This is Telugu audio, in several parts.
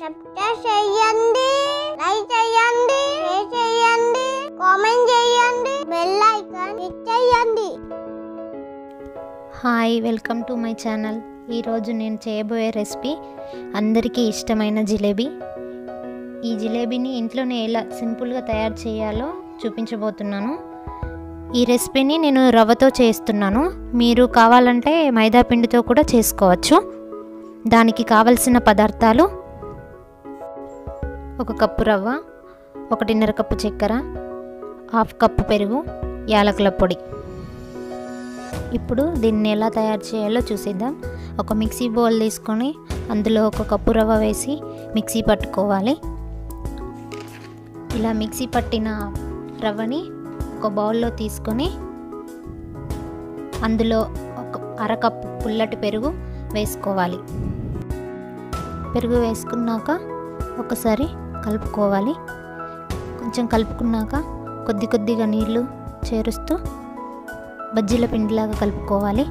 సబ్స్క్రైబ్ చేయండి లైక్ చేయండి షేర్ చేయండి కామెంట్ చేయండి బెల్ ఐకాన్ క్లిక్ చేయండి hi welcome to my channel ఈరోజు నేను చేయబోయే రెసిపీ అందరికీ ఇష్టమైన జిలేబీ ఈ జిలేబీని ఇంట్లోనే ఎలా సింపుల్గా తయారు చేయాలో చూపించబోతున్నాను ఈ రెసిపీని నేను రవ్వతో చేస్తున్నాను మీరు కావాలంటే మైదా పిండితో కూడా చేసుకోవచ్చు దానికి కావలసిన పదార్థాలు ఒక కప్పు రవ్వ ఒకటిన్నర కప్పు చక్కెర హాఫ్ కప్పు పెరుగు యాలకుల పొడి ఇప్పుడు దీన్ని ఎలా తయారు చేయాలో చూసేద్దాం ఒక మిక్సీ బౌల్ తీసుకొని అందులో ఒక కప్పు రవ్వ వేసి మిక్సీ పట్టుకోవాలి ఇలా మిక్సీ పట్టిన రవ్వని ఒక బౌల్లో తీసుకొని అందులో ఒక అరకప్పు పుల్లటి పెరుగు వేసుకోవాలి పెరుగు వేసుకున్నాక ఒకసారి కలుపుకోవాలి కొంచెం కలుపుకున్నాక కొద్ది కొద్దిగా నీళ్ళు చేరుస్తూ బజ్జీల పిండిలాగా కలుపుకోవాలి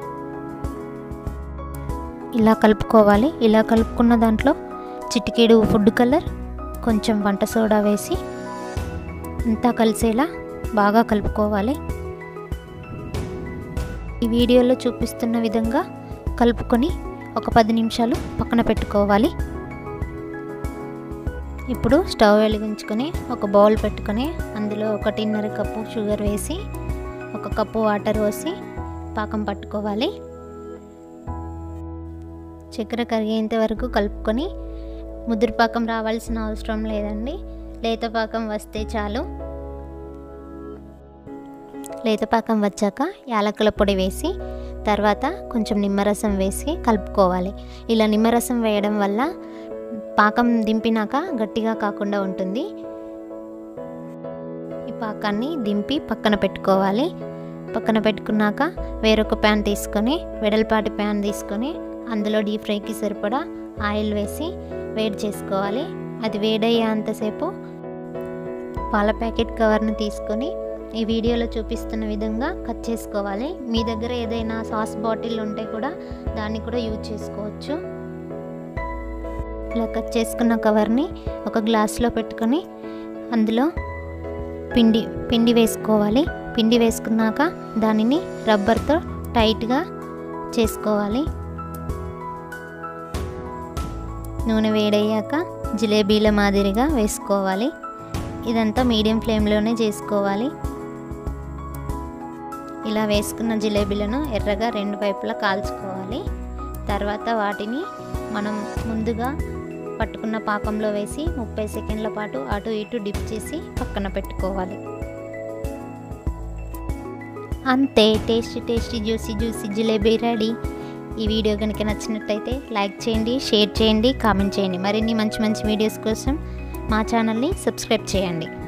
ఇలా కలుపుకోవాలి ఇలా కలుపుకున్న దాంట్లో చిటికేడు ఫుడ్ కలర్ కొంచెం వంట సోడా వేసి అంతా కలిసేలా బాగా కలుపుకోవాలి ఈ వీడియోలో చూపిస్తున్న విధంగా కలుపుకొని ఒక పది నిమిషాలు పక్కన పెట్టుకోవాలి ఇప్పుడు స్టవ్ వెలిగించుకొని ఒక బౌల్ పెట్టుకొని అందులో ఒకటిన్నర కప్పు షుగర్ వేసి ఒక కప్పు వాటర్ పోసి పాకం పట్టుకోవాలి చక్కెర కరిగేంత వరకు కలుపుకొని ముద్ర పాకం రావాల్సిన అవసరం లేదండి లేత పాకం వస్తే చాలు లేత పాకం వచ్చాక యాలకుల పొడి వేసి తర్వాత కొంచెం నిమ్మరసం వేసి కలుపుకోవాలి ఇలా నిమ్మరసం వేయడం వల్ల పాకం దింపినాక గట్టిగా కాకుండా ఉంటుంది ఈ పాకాన్ని దింపి పక్కన పెట్టుకోవాలి పక్కన పెట్టుకున్నాక వేరొక ప్యాన్ తీసుకొని వెడల్పాటి ప్యాన్ తీసుకొని అందులో డీప్ ఫ్రైకి సరిపడా ఆయిల్ వేసి వేడి చేసుకోవాలి అది వేడయ్యేంతసేపు పాల ప్యాకెట్ కవర్ను తీసుకొని ఈ వీడియోలో చూపిస్తున్న విధంగా కట్ చేసుకోవాలి మీ దగ్గర ఏదైనా సాస్ బాటిల్ ఉంటే కూడా దాన్ని కూడా యూజ్ చేసుకోవచ్చు ఇలా కట్ చేసుకున్న కవర్ని ఒక గ్లాస్లో పెట్టుకొని అందులో పిండి పిండి వేసుకోవాలి పిండి వేసుకున్నాక దానిని రబ్బర్తో టైట్గా చేసుకోవాలి నూనె వేడయ్యాక జిలేబీల మాదిరిగా వేసుకోవాలి ఇదంతా మీడియం ఫ్లేమ్లోనే చేసుకోవాలి ఇలా వేసుకున్న జిలేబీలను ఎర్రగా రెండు వైపులా కాల్చుకోవాలి తర్వాత వాటిని మనం ముందుగా పట్టుకున్న పాకంలో వేసి ముప్పై సెకండ్ల పాటు అటు ఇటు డిప్ చేసి పక్కన పెట్టుకోవాలి అంతే tasty tasty juicy juicy jalebi ready ఈ వీడియో కనుక నచ్చినట్టయితే లైక్ చేయండి షేర్ చేయండి కామెంట్ చేయండి మరిన్ని మంచి మంచి వీడియోస్ కోసం మా ఛానల్ని సబ్స్క్రైబ్ చేయండి